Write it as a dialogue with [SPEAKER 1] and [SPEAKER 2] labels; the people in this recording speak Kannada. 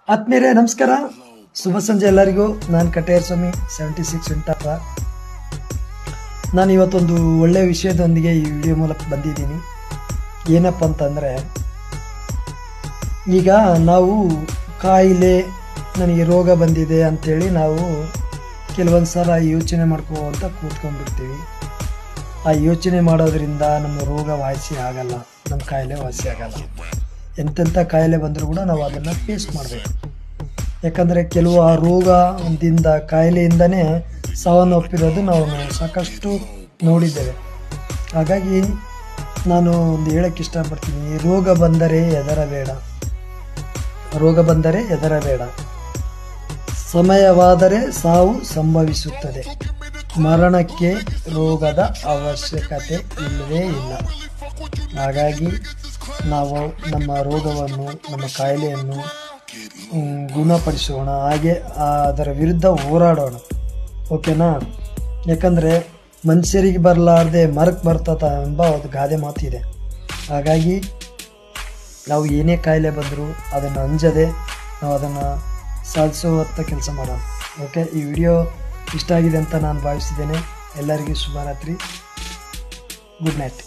[SPEAKER 1] ಆತ್ಮೀಯರೇ ನಮಸ್ಕಾರ ಶುಭ ಸಂಜೆ ಎಲ್ಲರಿಗೂ ನಾನು ಕಟೇರ್ ಸ್ವಾಮಿ ಸೆವೆಂಟಿ ಸಿಕ್ಸ್ ವಿಂಟಪ್ಪ ನಾನು ಇವತ್ತೊಂದು ಒಳ್ಳೆಯ ವಿಷಯದೊಂದಿಗೆ ಈ ವಿಡಿಯೋ ಮೂಲಕ ಬಂದಿದ್ದೀನಿ ಏನಪ್ಪ ಅಂತಂದರೆ ಈಗ ನಾವು ಕಾಯಿಲೆ ನನಗೆ ರೋಗ ಬಂದಿದೆ ಅಂಥೇಳಿ ನಾವು ಕೆಲವೊಂದು ಸಲ ಯೋಚನೆ ಮಾಡ್ಕೋತ ಕೂತ್ಕೊಂಡ್ಬಿಡ್ತೀವಿ ಆ ಯೋಚನೆ ಮಾಡೋದ್ರಿಂದ ನಮ್ಮ ರೋಗ ವಾಸಿ ಆಗಲ್ಲ ನಮ್ಮ ಕಾಯಿಲೆ ವಾಸಿ ಆಗಲ್ಲ ಎಂತೆಂಥ ಕಾಯಿಲೆ ಬಂದರೂ ಕೂಡ ನಾವು ಅದನ್ನು ಫೇಸ್ ಮಾಡಬೇಕು ಯಾಕಂದರೆ ಕೆಲವು ಆ ರೋಗದಿಂದ ಕಾಯಿಲೆಯಿಂದನೇ ಸಾವನ್ನಪ್ಪಿರೋದು ನಾವು ಸಾಕಷ್ಟು ನೋಡಿದ್ದೇವೆ ಹಾಗಾಗಿ ನಾನು ಒಂದು ಹೇಳಕ್ಕೆ ಇಷ್ಟಪಡ್ತೀನಿ ರೋಗ ಬಂದರೆ ಹೆದರಬೇಡ ರೋಗ ಬಂದರೆ ಹೆದರಬೇಡ ಸಮಯವಾದರೆ ಸಾವು ಸಂಭವಿಸುತ್ತದೆ ಮರಣಕ್ಕೆ ರೋಗದ ಅವಶ್ಯಕತೆ ಇಲ್ಲವೇ ಇಲ್ಲ ಹಾಗಾಗಿ ನಾವು ನಮ್ಮ ರೋಗವನ್ನು ನಮ್ಮ ಕಾಯಿಲೆಯನ್ನು ಮ್, ಗುಣಪಡಿಸೋಣ ಹಾಗೆ ಆ ಅದರ ವಿರುದ್ಧ ಹೋರಾಡೋಣ ಓಕೆನಾ ಯಾಕಂದರೆ ಮನುಷ್ಯರಿಗೆ ಬರಲಾರ್ದೆ ಮರಕ್ಕೆ ಬರ್ತದ ಎಂಬ ಒಂದು ಗಾದೆ ಮಾತಿದೆ ಹಾಗಾಗಿ ನಾವು ಏನೇ ಕಾಯಿಲೆ ಬಂದರೂ ಅದನ್ನು ಅಂಜದೆ ನಾವು ಅದನ್ನು ಸಾಧಿಸುವಂಥ ಕೆಲಸ ಮಾಡೋಣ ಓಕೆ ಈ ವಿಡಿಯೋ ಇಷ್ಟ ಆಗಿದೆ ಅಂತ ನಾನು ಭಾವಿಸಿದ್ದೇನೆ ಎಲ್ಲರಿಗೂ ಶುಭರಾತ್ರಿ ಗುಡ್ ನೈಟ್